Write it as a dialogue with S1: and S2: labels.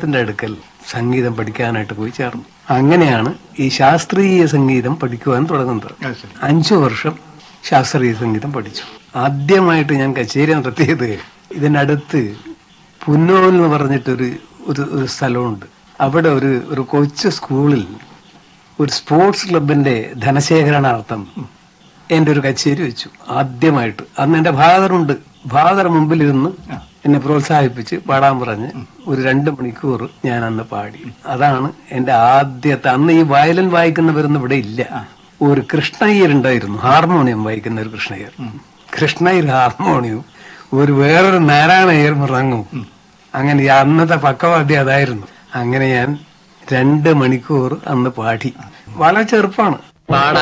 S1: അദ്ദേഹത്തിന്റെ അടുക്കൽ സംഗീതം പഠിക്കാനായിട്ട് പോയി ചേർന്നു അങ്ങനെയാണ് ഈ ശാസ്ത്രീയ സംഗീതം പഠിക്കുവാൻ തുടങ്ങുന്നത്
S2: അത് ശരി.
S1: അഞ്ചു വർഷം ശാസ്ത്രീയ സംഗീതം പഠിച്ചു ആദ്യമായിട്ട് ഞാൻ കച്ചേരി നടത്തിയത് ഇതിനടുത്ത് പുന്നോൽ എന്ന് പറഞ്ഞിട്ടൊരു ഒരു ഒരു സ്ഥലമുണ്ട് അവിടെ ഒരു ഒരു കൊച്ചു സ്കൂളിൽ ഒരു സ്പോർട്സ് ക്ലബിന്റെ ധനശേഖരണാർത്ഥം എന്റെ ഒരു കച്ചേരി വെച്ചു ആദ്യമായിട്ട് അന്ന് എന്റെ ഫാദറുണ്ട് ഫാദർ മുമ്പിലിരുന്ന് എന്നെ പ്രോത്സാഹിപ്പിച്ച് പാടാൻ പറഞ്ഞ് ഒരു രണ്ട് മണിക്കൂർ ഞാൻ അന്ന് പാടി അതാണ് എന്റെ ആദ്യത്തെ അന്ന് ഈ വയലിൻ വായിക്കുന്നവരൊന്നും ഇവിടെ ഇല്ല ഒരു കൃഷ്ണയ്യർ ഉണ്ടായിരുന്നു ഹാർമോണിയം വായിക്കുന്ന ഒരു കൃഷ്ണയ്യർ കൃഷ്ണയ്യർ ഹാർമോണിയം ഒരു വേറൊരു നാരായണയ്യർ മൃദംഗം അങ്ങനെ ഈ അന്നത്തെ പക്കവാദ്യം അതായിരുന്നു അങ്ങനെ ഞാൻ രണ്ട് മണിക്കൂർ അന്ന് പാടി വളരെ ചെറുപ്പാണ്
S3: പാടാ